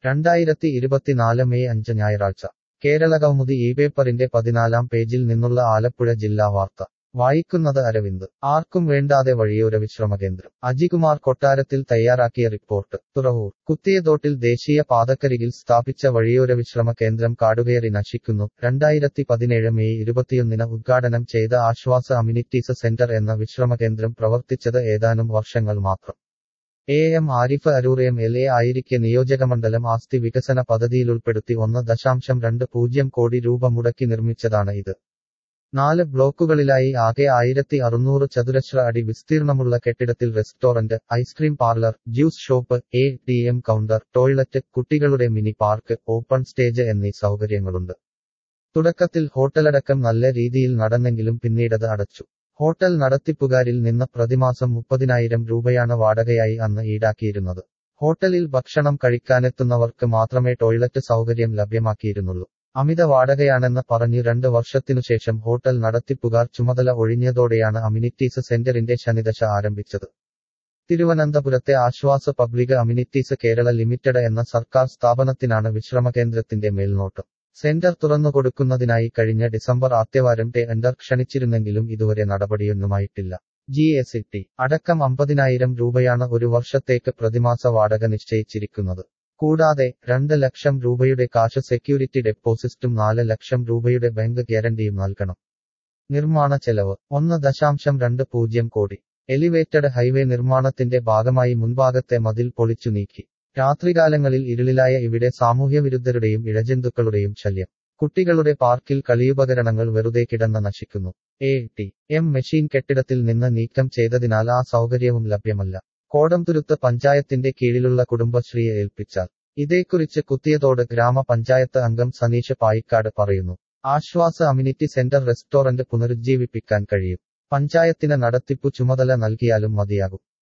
രണ്ടായിരത്തി ഇരുപത്തിനാല് മെയ് അഞ്ച് ഞായറാഴ്ച കേരളകൗമുദി ഈ പേപ്പറിന്റെ പതിനാലാം പേജിൽ നിന്നുള്ള ആലപ്പുഴ ജില്ലാ വാർത്ത വായിക്കുന്നത് അരവിന്ദ് ആർക്കും വേണ്ടാതെ വഴിയോര വിശ്രമകേന്ദ്രം അജികുമാർ കൊട്ടാരത്തിൽ തയ്യാറാക്കിയ റിപ്പോർട്ട് തുറവൂർ കുത്തിയതോട്ടിൽ ദേശീയ പാതക്കരികിൽ സ്ഥാപിച്ച വഴിയോര വിശ്രമ കേന്ദ്രം കാടുകയറി നശിക്കുന്നു രണ്ടായിരത്തി പതിനേഴ് മെയ് ഇരുപത്തിയൊന്നിന് ഉദ്ഘാടനം ചെയ്ത ആശ്വാസ അമ്യൂണിറ്റീസ് സെന്റർ എന്ന വിശ്രമകേന്ദ്രം പ്രവർത്തിച്ചത് ഏതാനും വർഷങ്ങൾ മാത്രം A M Arif Aroor M L A ആയിരിക്കെ നിയോജകമണ്ഡലം ആസ്തി വികസന പദ്ധതിയിലുൾപ്പെടുത്തി ഒന്ന് ദശാംശം രണ്ട് പൂജ്യം കോടി രൂപ മുടക്കി നിർമ്മിച്ചതാണ് ഇത് നാല് ബ്ലോക്കുകളിലായി ആകെ ആയിരത്തി അറുന്നൂറ് ചതുരശ്ര അടി വിസ്തീർണമുള്ള കെട്ടിടത്തിൽ restaurant ice cream parlour juice shop A T M counter toilet കുട്ടികളുടെ മിനി പാർക്ക് ഓപ്പൺ സ്റ്റേജ് എന്നീ സൗകര്യങ്ങളുണ്ട് തുടക്കത്തിൽ ഹോട്ടലടക്കം നല്ല രീതിയിൽ നടന്നെങ്കിലും പിന്നീടത് അടച്ചു ഹോട്ടൽ നടത്തിപ്പുകാരിൽ നിന്ന് പ്രതിമാസം മുപ്പതിനായിരം രൂപയാണ് വാടകയായി അന്ന് ഈടാക്കിയിരുന്നത് ഹോട്ടലിൽ ഭക്ഷണം കഴിക്കാനെത്തുന്നവർക്ക് മാത്രമേ ടോയ്ലറ്റ് സൗകര്യം ലഭ്യമാക്കിയിരുന്നുള്ളൂ അമിത വാടകയാണെന്ന് പറഞ്ഞു രണ്ട് വർഷത്തിനുശേഷം ഹോട്ടൽ നടത്തിപ്പുകാർ ചുമതല ഒഴിഞ്ഞതോടെയാണ് അമ്യൂണിറ്റീസ് സെന്ററിന്റെ ശനിദശ ആരംഭിച്ചത് തിരുവനന്തപുരത്തെ ആശ്വാസ പബ്ലിക് അമ്യൂണിറ്റീസ് കേരള ലിമിറ്റഡ് എന്ന സർക്കാർ സ്ഥാപനത്തിനാണ് വിശ്രമകേന്ദ്രത്തിന്റെ മേൽനോട്ടം സെന്റർ തുറന്നുകൊടുക്കുന്നതിനായി കഴിഞ്ഞ ഡിസംബർ ആദ്യവാരം ടെൻഡർ ക്ഷണിച്ചിരുന്നെങ്കിലും ഇതുവരെ നടപടിയൊന്നുമായിട്ടില്ല ജി എസ് ടി അടക്കം അമ്പതിനായിരം രൂപയാണ് ഒരു വർഷത്തേക്ക് പ്രതിമാസ വാടക നിശ്ചയിച്ചിരിക്കുന്നത് കൂടാതെ രണ്ട് ലക്ഷം രൂപയുടെ കാശ് സെക്യൂരിറ്റി ഡെപ്പോസിറ്റും നാല് ലക്ഷം രൂപയുടെ ബാങ്ക് ഗ്യാരണ്ടിയും നൽകണം നിർമ്മാണ ചെലവ് ഒന്ന് ദശാംശം രണ്ട് പൂജ്യം കോടി എലിവേറ്റഡ് ഹൈവേ നിർമ്മാണത്തിന്റെ ഭാഗമായി മുൻഭാഗത്തെ മതിൽ പൊളിച്ചു നീക്കി രാത്രികാലങ്ങളിൽ ഇരുളിലായ ഇവിടെ സാമൂഹ്യവിരുദ്ധരുടെയും ഇഴജന്തുക്കളുടെയും ശല്യം കുട്ടികളുടെ പാർക്കിൽ കളിയുപകരണങ്ങൾ വെറുതെ കിടന്ന് നശിക്കുന്നു എ ടി എം മെഷീൻ കെട്ടിടത്തിൽ നിന്ന് നീക്കം ചെയ്തതിനാൽ ആ സൗകര്യവും ലഭ്യമല്ല കോടംതുരുത്ത് പഞ്ചായത്തിന്റെ കീഴിലുള്ള കുടുംബശ്രീയെ ഏൽപ്പിച്ചാൽ ഇതേക്കുറിച്ച് കുത്തിയതോട് ഗ്രാമപഞ്ചായത്ത് അംഗം സനീഷ് പായിക്കാട് പറയുന്നു ആശ്വാസ അമ്യൂണിറ്റി സെന്റർ റെസ്റ്റോറന്റ് പുനരുജ്ജീവിപ്പിക്കാൻ കഴിയും പഞ്ചായത്തിന് നടത്തിപ്പു ചുമതല നൽകിയാലും മതിയാകും